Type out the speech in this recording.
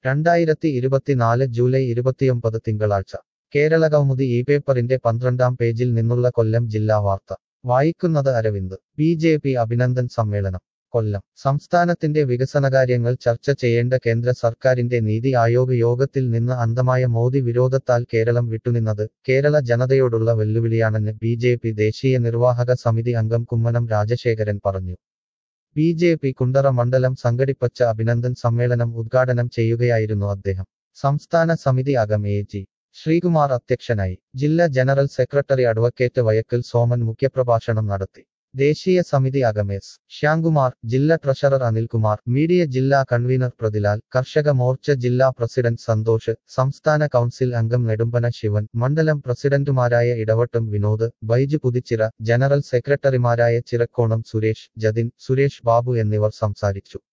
രണ്ടായിരത്തി ഇരുപത്തിനാല് ജൂലൈ ഇരുപത്തിയൊമ്പത് തിങ്കളാഴ്ച കേരള കൗമുദി ഈ പേപ്പറിന്റെ പന്ത്രണ്ടാം പേജിൽ നിന്നുള്ള കൊല്ലം ജില്ലാ വാർത്ത വായിക്കുന്നത് അരവിന്ദ് ബി ജെ പി അഭിനന്ദൻ സമ്മേളനം കൊല്ലം സംസ്ഥാനത്തിന്റെ വികസനകാര്യങ്ങൾ ചർച്ച ചെയ്യേണ്ട കേന്ദ്ര സർക്കാരിന്റെ നീതി ആയോഗ് യോഗത്തിൽ നിന്ന് അന്തമായ മോദി വിരോധത്താൽ കേരളം വിട്ടുനിന്നത് കേരള ജനതയോടുള്ള വെല്ലുവിളിയാണെന്ന് ബി ജെ പി ദേശീയ നിർവാഹക സമിതി അംഗം കുമ്മനം രാജശേഖരൻ പറഞ്ഞു ബി ജെ പി കുണ്ടറ മണ്ഡലം സംഘടിപ്പിച്ച അഭിനന്ദൻ സമ്മേളനം ഉദ്ഘാടനം ചെയ്യുകയായിരുന്നു അദ്ദേഹം സംസ്ഥാന സമിതി അംഗം എ ജി ശ്രീകുമാർ അധ്യക്ഷനായി ജില്ലാ general secretary advocate Vayakkal Soman മുഖ്യപ്രഭാഷണം നടത്തി ദേശീയ സമിതി അംഗം എസ് ശ്യാംകുമാർ ജില്ലാ ട്രഷറർ അനിൽകുമാർ മീഡിയ ജില്ലാ കൺവീനർ പ്രതിലാൽ കർഷക മോർച്ച ജില്ലാ പ്രസിഡന്റ് സന്തോഷ് സംസ്ഥാന കൗൺസിൽ അംഗം നെടുമ്പന ശിവൻ മണ്ഡലം പ്രസിഡന്റുമാരായ ഇടവട്ടം വിനോദ് ബൈജു പുതിച്ചിറ ജനറൽ സെക്രട്ടറിമാരായ ചിറക്കോണം സുരേഷ് ജതിൻ സുരേഷ് ബാബു എന്നിവർ സംസാരിച്ചു